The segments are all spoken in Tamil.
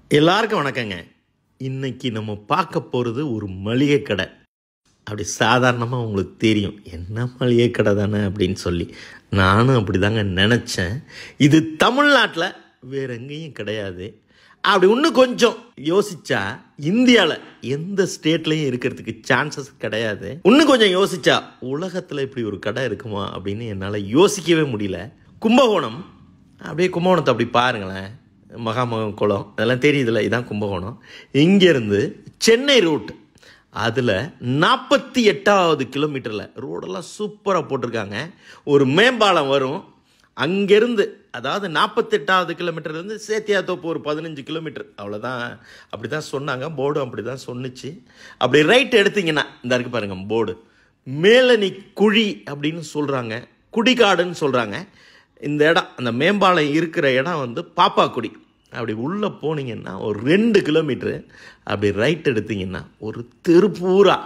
எல்லாருக்கும் வணக்கங்க இன்னைக்கு நம்ம பார்க்க போகிறது ஒரு மளிகை கடை அப்படி சாதாரணமாக உங்களுக்கு தெரியும் என்ன மளிகை கடை தானே அப்படின்னு சொல்லி நானும் அப்படி தாங்க நினச்சேன் இது தமிழ்நாட்டில் வேற எங்கேயும் கிடையாது அப்படி இன்னும் கொஞ்சம் யோசிச்சா இந்தியாவில் எந்த ஸ்டேட்லையும் இருக்கிறதுக்கு சான்சஸ் கிடையாது இன்னும் கொஞ்சம் யோசிச்சா உலகத்தில் இப்படி ஒரு கடை இருக்குமா அப்படின்னு என்னால் யோசிக்கவே முடியல கும்பகோணம் அப்படியே கும்பகோணத்தை அப்படி பாருங்களேன் மகாமகம் குளம் அதெல்லாம் தெரியுதுல்ல இதான் கும்பகோணம் இங்கேருந்து சென்னை ரூட் அதில் நாற்பத்தி எட்டாவது கிலோமீட்டரில் ரோடெல்லாம் சூப்பராக போட்டிருக்காங்க ஒரு மேம்பாலம் வரும் அங்கேருந்து அதாவது நாற்பத்தெட்டாவது கிலோமீட்டர்லேருந்து சேத்தியாத்தோப்பு ஒரு பதினஞ்சு கிலோமீட்டர் அவ்வளோதான் அப்படி தான் சொன்னாங்க போர்டும் அப்படி தான் சொன்னுச்சு அப்படி ரைட் எடுத்தீங்கன்னா இந்த இருக்கு பாருங்க போர்டு மேலணி குழி அப்படின்னு சொல்கிறாங்க குடிகாடுன்னு சொல்கிறாங்க இந்த இடம் அந்த மேம்பாலம் இருக்கிற இடம் வந்து பாப்பாக்குடி அப்படி உள்ளே போனீங்கன்னா ஒரு ரெண்டு கிலோமீட்ரு அப்படி ரைட் எடுத்தீங்கன்னா ஒரு தெருப்பூரா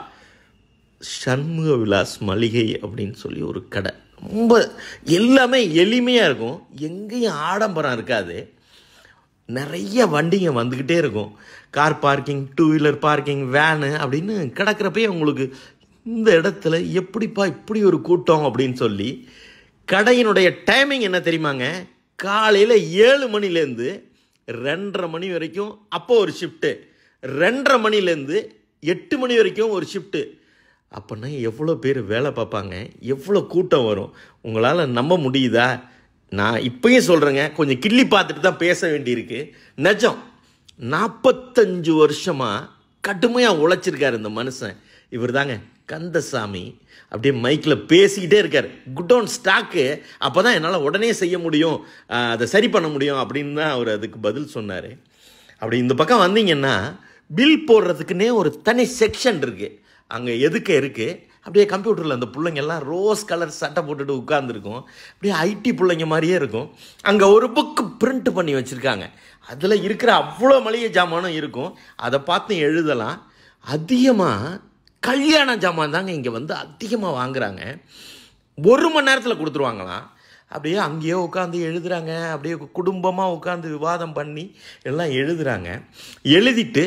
சண்முக விலாஸ் மளிகை அப்படின்னு சொல்லி ஒரு கடை ரொம்ப எல்லாமே எளிமையாக இருக்கும் எங்கேயும் ஆடம்பரம் இருக்காது நிறைய வண்டிங்க வந்துக்கிட்டே இருக்கும் car parking two wheeler parking van அப்படின்னு கிடக்கிறப்பயே உங்களுக்கு இந்த இடத்துல எப்படிப்பா இப்படி ஒரு கூட்டம் அப்படின்னு சொல்லி கடையினுடைய டைமிங் என்ன தெரியுமாங்க காலையில் ஏழு மணிலேருந்து ரெண்டரை மணி வரைக்கும் அப்போ ஒரு ஷிஃப்ட்டு ரெண்டரை மணிலேருந்து எட்டு மணி வரைக்கும் ஒரு ஷிஃப்ட்டு அப்படின்னா எவ்வளோ பேர் வேலை பார்ப்பாங்க எவ்வளோ கூட்டம் வரும் உங்களால் நம்ப முடியுதா நான் இப்பயும் சொல்கிறேங்க கொஞ்சம் கிள்ளி பார்த்துட்டு தான் பேச வேண்டியிருக்கு நிஜம் நாற்பத்தஞ்சு வருஷமாக கடுமையாக உழைச்சிருக்காரு இந்த மனுஷன் இவர் தாங்க கந்தசாமி அப்படியே மைக்கில் பேசிக்கிட்டே இருக்கார் குடோன் ஸ்டாக்கு அப்போ தான் என்னால் உடனே செய்ய முடியும் ஆஹ், அதை சரி பண்ண முடியும் அப்படின்னு தான் அவர் அதுக்கு பதில் சொன்னார் அப்படி இந்த பக்கம் வந்தீங்கன்னா பில் போடுறதுக்குன்னே ஒரு தனி செக்ஷன் இருக்குது அங்கே எதுக்க இருக்குது அப்படியே கம்ப்யூட்டரில் அந்த பிள்ளைங்க எல்லாம் ரோஸ் கலர் சட்டை போட்டுட்டு உட்காந்துருக்கும் அப்படியே ஐடி பிள்ளைங்க மாதிரியே இருக்கும் அங்கே ஒரு புக்கு பிரிண்ட் பண்ணி வச்சுருக்காங்க அதில் இருக்கிற அவ்வளோ மளிகை ஜாமானும் இருக்கும் அதை பார்த்து எழுதலாம் அதிகமாக கல்யாண ஜாமான் தாங்க இங்கே வந்து அதிகமாக வாங்குறாங்க ஒரு மணி நேரத்தில் கொடுத்துருவாங்களாம் அப்படியே அங்கேயே உட்காந்து எழுதுறாங்க அப்படியே குடும்பமாக உட்காந்து விவாதம் பண்ணி எல்லாம் எழுதுறாங்க எழுதிட்டு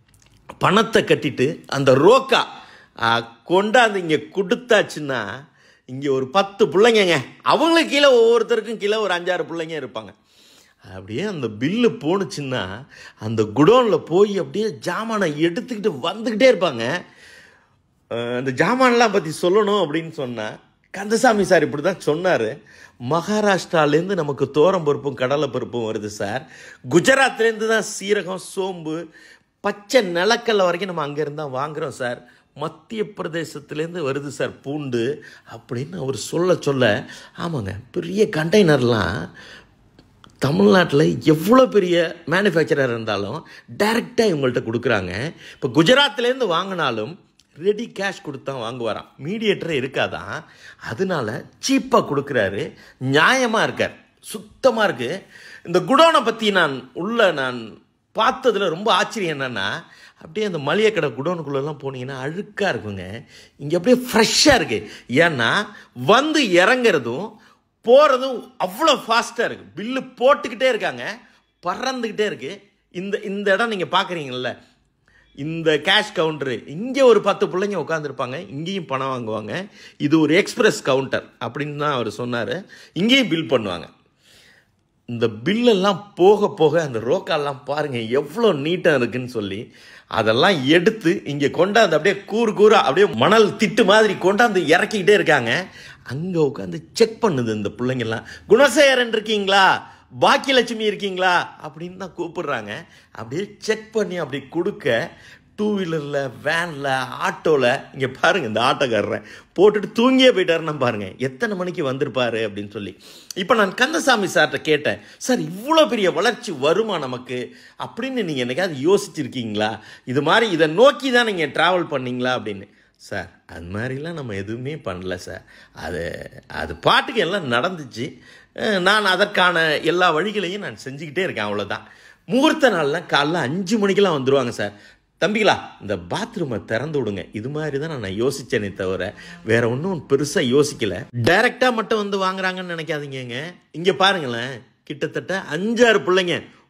பணத்தை கட்டிட்டு அந்த ரோக்கா ஆ, கொண்டாந்து இங்கே கொடுத்தாச்சுன்னா இங்கே ஒரு பத்து பிள்ளைங்கங்க அவங்களுக்கு கீழே ஒவ்வொருத்தருக்கும் கீழே ஒரு அஞ்சாறு பிள்ளைங்க இருப்பாங்க அப்படியே அந்த பில்லு போணுச்சுன்னா அந்த குடோனில் போய் அப்படியே ஜாமானை எடுத்துக்கிட்டு வந்துக்கிட்டே இருப்பாங்க அஹ் அந்த ஜாமான்லாம் பற்றி சொல்லணும் அப்படின்னு சொன்னால் கந்தசாமி சார் இப்படி தான் சொன்னார் மகாராஷ்டிராலேருந்து நமக்கு தோரம் பருப்பும் கடலை பருப்பும் வருது சார் குஜராத்லேருந்து தான் சீரகம் சோம்பு பச்சை நிலக்கல்ல வரைக்கும் நம்ம அங்கேருந்து தான் வாங்குகிறோம் சார் மத்திய பிரதேசத்துலேருந்து வருது சார் பூண்டு அப்படின்னு அவர் சொல்ல சொல்ல ஆமாங்க பெரிய கண்டெய்னர்லாம் தமிழ்நாட்டில் எவ்வளோ பெரிய மேனுஃபேக்சரர் இருந்தாலும் டைரெக்டாக இவங்கள்ட்ட கொடுக்குறாங்க இப்போ குஜராத்லேருந்து வாங்கினாலும் ரெடி கேஷ் கொடுத்தா வாங்குவாராம் மீடியேட்டரே இருக்காதான் அதனால சீப்பாக கொடுக்குறாரு நியாயமாக இருக்கார் சுத்தமாக இருக்குது இந்த குடோனை பற்றி நான் உள்ள நான் பார்த்ததுல ரொம்ப ஆச்சரியம் என்னன்னா அப்படியே அந்த மளிகை கடை குடோனுக்குள்ளெல்லாம் போனீங்கன்னா அழுக்காக இருக்குங்க இங்கே அப்படியே ஃப்ரெஷ்ஷாக இருக்குது ஏன்னா வந்து இறங்குறதும் போகிறதும் அவ்வளோ ஃபாஸ்ட்டாக இருக்குது பில்லு போட்டுக்கிட்டே இருக்காங்க பறந்துக்கிட்டே இருக்குது இந்த இந்த இடம் நீங்கள் பார்க்குறீங்கல்ல இந்த கேஷ் கவுண்டரு இங்கே ஒரு பத்து பிள்ளைங்க உட்காந்துருப்பாங்க இங்கேயும் பணம் வாங்குவாங்க இது ஒரு எக்ஸ்பிரஸ் கவுண்டர் அப்படின்னு தான் அவர் சொன்னார் இங்கேயும் பில் பண்ணுவாங்க இந்த பில்லெல்லாம் போக போக அந்த ரோக்கால்லாம் பாருங்கள் எவ்வளோ நீட்டாக இருக்குன்னு சொல்லி அதெல்லாம் எடுத்து இங்கே கொண்டாந்து அப்படியே கூறு கூறா அப்படியே மணல் திட்டு மாதிரி கொண்டாந்து இறக்கிக்கிட்டே இருக்காங்க அங்கே உட்காந்து செக் பண்ணுது இந்த பிள்ளைங்கெல்லாம் குணசேகரன் இருக்கீங்களா பாக்கியலட்சுமி இருக்கீங்களா அப்படின்னு தான் கூப்பிடுறாங்க அப்படியே செக் பண்ணி அப்படி கொடுக்க டூ வீலரில் வேனில் ஆட்டோவில் இங்கே பாருங்கள் இந்த ஆட்டோக்காரரை போட்டுட்டு தூங்கியே போயிட்டாருன்னா பாருங்கள் எத்தனை மணிக்கு வந்திருப்பாரு அப்படின்னு சொல்லி இப்போ நான் கந்தசாமி சார்கிட்ட கேட்டேன் சார் இவ்வளோ பெரிய வளர்ச்சி வருமா நமக்கு அப்படின்னு நீங்கள் என்னைக்காவது யோசிச்சிருக்கீங்களா இது மாதிரி இதை நோக்கி தான் நீங்கள் ட்ராவல் பண்ணீங்களா அப்படின்னு சார் அது மாதிரிலாம் நம்ம எதுவுமே பண்ணல சார் அது அது பாட்டுக்கு எல்லாம் நடந்துச்சு அஹ் நான் அதற்கான எல்லா வழிகளையும் நான் செஞ்சுக்கிட்டே இருக்கேன் அவ்வளோதான் முகூர்த்த நாள்லாம் காலைல அஞ்சு மணிக்கெல்லாம் வந்துடுவாங்க சார் தம்பிகளா இந்த பாத்ரூமை திறந்து விடுங்க இது மாதிரி தான் நான் யோசிச்சேனே தவிர வேற ஒன்றும் பெருசாக யோசிக்கல டைரெக்டாக மட்டும் வந்து வாங்குறாங்கன்னு நினைக்காதீங்கங்க இங்கே பாருங்களேன் கிட்டத்தட்ட அஞ்சாறு பிள்ளைங்க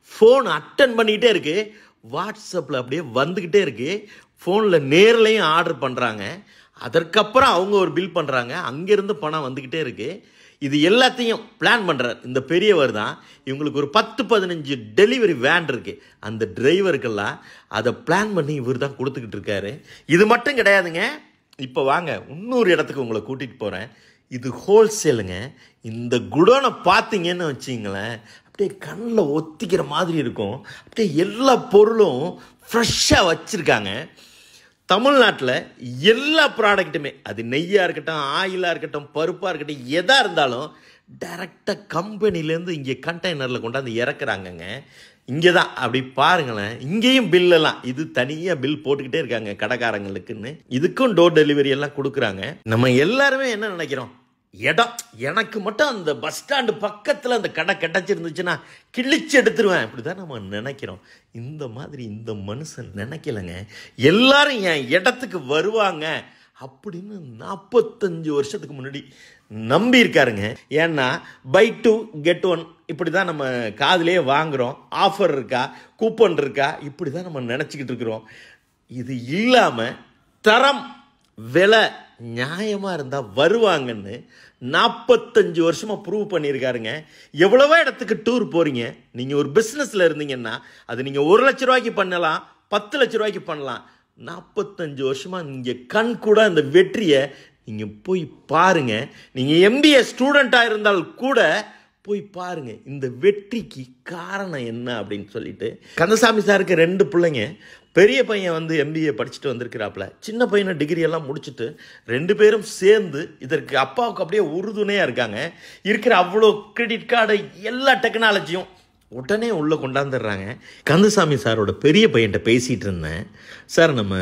ஃபோன் அட்டன் பண்ணிக்கிட்டே இருக்கு வாட்ஸ்அப்பில் அப்படியே வந்துக்கிட்டே இருக்கு ஃபோனில் நேர்லையும் ஆர்டர் பண்ணுறாங்க அதற்கப்புறம் அவங்க ஒரு பில் பண்ணுறாங்க அங்கேருந்து பணம் வந்துக்கிட்டே இருக்கு இது எல்லாத்தையும் பிளான் பண்ணுறார் இந்த பெரியவர் தான் இவங்களுக்கு ஒரு பத்து பதினஞ்சு டெலிவரி வேன் இருக்கு அந்த டிரைவருக்கெல்லாம் அதை பிளான் பண்ணி இவர் தான் கொடுத்துக்கிட்டு இருக்காரு இது மட்டும் கிடையாதுங்க இப்போ வாங்க இன்னொரு இடத்துக்கு உங்களை கூட்டிகிட்டு போகிறேன் இது ஹோல்சேலுங்க இந்த குடோனை பார்த்தீங்கன்னு வச்சிங்களேன் அப்படியே கண்ணில் ஒத்திக்கிற மாதிரி இருக்கும் அப்படியே எல்லா பொருளும் ஃப்ரெஷ்ஷாக வச்சுருக்காங்க தமிழ்நாட்டில் எல்லா ப்ராடக்ட்டுமே அது நெய்யாக இருக்கட்டும் ஆயிலாக இருக்கட்டும் பருப்பாக இருக்கட்டும் எதாக இருந்தாலும் டைரெக்டாக கம்பெனிலேருந்து இங்கே கண்டெய்னரில் கொண்டாந்து இறக்குறாங்கங்க இங்கே தான் அப்படி பாருங்களேன் இங்கேயும் பில்லெல்லாம் இது தனியாக பில் போட்டுக்கிட்டே இருக்காங்க கடைக்காரங்களுக்குன்னு இதுக்கும் டோர் டெலிவரி எல்லாம் கொடுக்குறாங்க நம்ம எல்லாருமே என்ன நினைக்கிறோம் இடம் எனக்கு மட்டும் அந்த பஸ் ஸ்டாண்டு பக்கத்தில் அந்த கடை கிடச்சிருந்துச்சுன்னா கிழிச்சு எடுத்துருவேன் இப்படி தான் நம்ம நினைக்கிறோம் இந்த மாதிரி இந்த மனுஷன் நினைக்கலங்க எல்லாரும் என் இடத்துக்கு வருவாங்க அப்படின்னு நாற்பத்தஞ்சு வருஷத்துக்கு முன்னாடி நம்பி இருக்காருங்க ஏன்னா பை டூ கெட் ஒன் இப்படி தான் நம்ம காதிலே வாங்குகிறோம் ஆஃபர் இருக்கா கூப்பன் இருக்கா இப்படி தான் நம்ம நினச்சிக்கிட்டு இருக்கிறோம் இது இல்லாமல் தரம் விலை நியாயமாக இருந்தால் வருவாங்கன்னு நாற்பத்தஞ்சு வருஷமாக ப்ரூவ் பண்ணியிருக்காருங்க எவ்வளவோ இடத்துக்கு டூர் போகிறீங்க நீங்கள் ஒரு பிஸ்னஸில் இருந்தீங்கன்னா அது நீங்கள் ஒரு லட்ச ரூபாய்க்கு பண்ணலாம் பத்து லட்ச ரூபாய்க்கு பண்ணலாம் நாற்பத்தஞ்சு வருஷமாக நீங்கள் கண் கூட அந்த வெற்றியை நீங்கள் போய் பாருங்க நீங்கள் எம்பிஏ ஸ்டூடெண்ட்டாக இருந்தால் கூட போய் பாருங்க இந்த வெற்றிக்கு காரணம் என்ன அப்படின்னு சொல்லிட்டு கந்தசாமி சாருக்கு ரெண்டு பிள்ளைங்க பெரிய பையன் வந்து எம்பிஏ படிச்சுட்டு வந்திருக்கிறாப்புல சின்ன பையனை டிகிரி எல்லாம் முடிச்சுட்டு ரெண்டு பேரும் சேர்ந்து இதற்கு அப்பாவுக்கு அப்படியே உறுதுணையாக இருக்காங்க இருக்கிற அவ்வளோ கிரெடிட் கார்டு எல்லா டெக்னாலஜியும் உடனே உள்ளே கொண்டாந்துடுறாங்க கந்தசாமி சாரோட பெரிய பையன்கிட்ட பேசிகிட்டு இருந்தேன் சார் நம்ம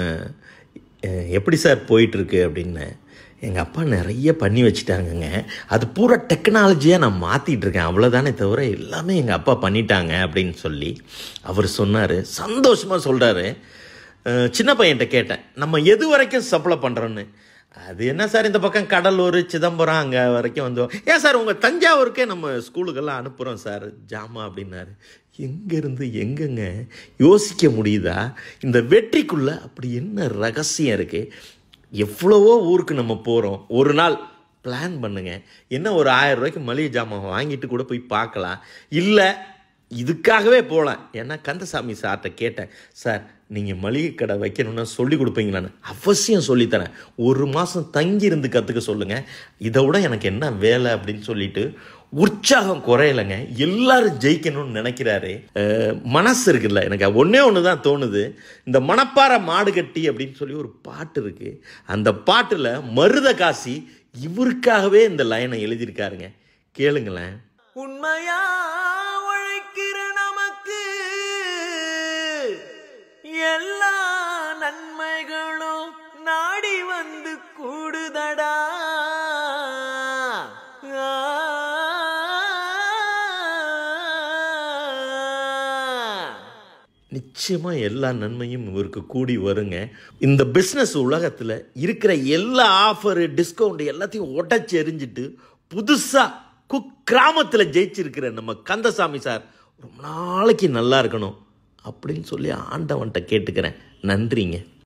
அஹ், எப்படி சார் போயிட்டுருக்கு அப்படின்னு எங்கள் அப்பா நிறைய பண்ணி வச்சுட்டாங்கங்க அது பூரா டெக்னாலஜியாக நான் மாற்றிட்டு இருக்கேன் அவ்வளோதானே தவிர எல்லாமே எங்கள் அப்பா பண்ணிட்டாங்க அப்படின்னு சொல்லி அவர் சொன்னார் சந்தோஷமாக சொல்கிறாரு சின்ன பையன்கிட்ட கேட்டேன் நம்ம எது வரைக்கும் சப்ளை பண்ணுறோன்னு அது என்ன சார் இந்த பக்கம் கடலூர் சிதம்பரம் அங்கே வரைக்கும் வந்தோம் ஏன் சார் உங்கள் தஞ்சாவூருக்கே நம்ம ஸ்கூலுக்கெல்லாம் அனுப்புகிறோம் சார் ஜாமா அப்படின்னாரு எங்கேருந்து எங்கெங்க யோசிக்க முடியுதா இந்த வெற்றிக்குள்ளே அப்படி என்ன ரகசியம் இருக்குது எவ்வளவோ ஊருக்கு நம்ம போகிறோம் ஒரு நாள் பிளான் பண்ணுங்க என்ன ஒரு ஆயிரம் ரூபாய்க்கு மளிகை ஜாமான் வாங்கிட்டு கூட போய் பார்க்கலாம் இல்லை இதுக்காகவே போகலாம் ஏன்னா கந்தசாமி சார்கிட்ட கேட்டேன் சார் நீங்கள் மளிகை கடை வைக்கணும்னா சொல்லி கொடுப்பீங்களான்னு அவசியம் சொல்லித்தரேன் ஒரு மாதம் தங்கி இருந்து கற்றுக்க சொல்லுங்கள் இதை விட எனக்கு என்ன வேலை அப்படின்னு சொல்லிட்டு உற்சாகம் குறையலைங்க எல்லாரும் ஜெயிக்கணும்னு நினைக்கிறாரு அஹ், மனசு இருக்குல்ல எனக்கு ஒன்றே ஒன்று தான் தோணுது இந்த மணப்பாறை மாடு கட்டி அப்படின்னு சொல்லி ஒரு பாட்டு இருக்கு அந்த பாட்டில் மருத காசி இவருக்காகவே இந்த லைனை எழுதியிருக்காருங்க கேளுங்களேன் உண்மையா உழைக்கிற நமக்கு எல்லா நன்மைகளும் நாடி வந்து கூடுதடா நிச்சயமா எல்லா நன்மையும் இவருக்கு கூடி வருங்க இந்த பிஸ்னஸ் உலகத்தில் இருக்கிற எல்லா ஆஃபரு டிஸ்கவுண்ட் எல்லாத்தையும் உடச்சி எறிஞ்சிட்டு புதுசாக குக் கிராமத்தில் ஜெயிச்சிருக்கிற நம்ம கந்தசாமி சார் ரொம்ப நாளைக்கு நல்லா இருக்கணும் அப்படின்னு சொல்லி ஆண்டவன்கிட்ட கேட்டுக்கிறேன் நன்றிங்க